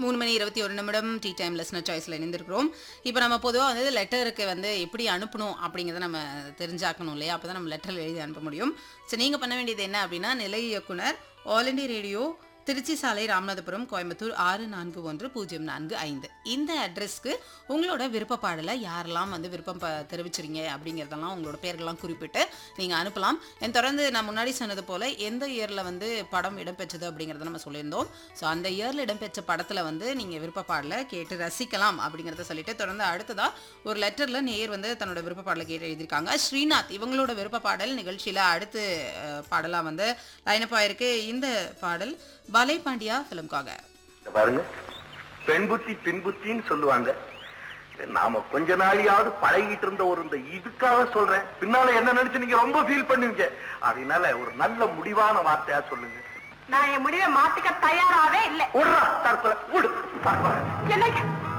மூணு மணி இருபத்தி ஒரு நிமிடம் டீ டைம் லெஸ்னர் சாய்ஸில் இணைந்திருக்கிறோம் இப்போ நம்ம பொதுவாக வந்து லெட்டருக்கு வந்து எப்படி அனுப்பணும் அப்படிங்கிறத நம்ம தெரிஞ்சாக்கணும் இல்லையா அப்போ தான் நம்ம லெட்டரில் எழுதி அனுப்ப முடியும் ஸோ நீங்கள் பண்ண வேண்டியது என்ன அப்படின்னா நிலை இயக்குனர் ஆல் இண்டியா ரேடியோ திருச்சி சாலை ராமநாதபுரம் கோயம்புத்தூர் ஆறு நான்கு ஒன்று பூஜ்ஜியம் நான்கு ஐந்து இந்த அட்ரஸ்க்கு உங்களோட விருப்ப பாடலை யாரெல்லாம் வந்து விருப்பம் ப- தெரிவிச்சிருங்க அப்படிங்கிறதெல்லாம் உங்களோட பேர்கள்லாம் குறிப்பிட்டு நீங்கள் அனுப்பலாம் என் தொடர்ந்து நான் முன்னாடி சொன்னது போல் எந்த இயரில் வந்து படம் இடம்பெற்றது அப்படிங்கிறத நம்ம சொல்லியிருந்தோம் ஸோ அந்த இயரில் இடம்பெற்ற படத்தில் வந்து நீங்கள் விருப்ப பாடலை கேட்டு ரசிக்கலாம் அப்படிங்கிறத சொல்லிட்டு தொடர்ந்து அடுத்ததாக ஒரு லெட்டரில் நேயர் வந்து தன்னோட விருப்ப பாடலை கேட்டு எழுதியிருக்காங்க ஸ்ரீநாத் இவங்களோட விருப்ப பாடல் நிகழ்ச்சியில் அடுத்து பாடலாக வந்து லைனப் ஆயிருக்கு இந்த பாடல் பலை பாண்டியா ஃபிலிம்காக இத பாருங்க பெண் புத்தி பின் புத்தின்னு சொல்லுவாங்க நாம கொஞ்ச நாளையாவது பழகிட்டு இருந்த ஒரு இந்த இதுக்காக சொல்றேன் பின்னால என்ன நினைச்சு நீங்க ரொம்ப ஃபீல் பண்ணுவீங்க அதனால ஒரு நல்ல முடிவான வார்த்தையா சொல்லுங்க நான் என் முடிவை மாத்திக்க தயாராவே இல்லை விடுறா தற்கொலை விடு தற்கொலை என்னங்க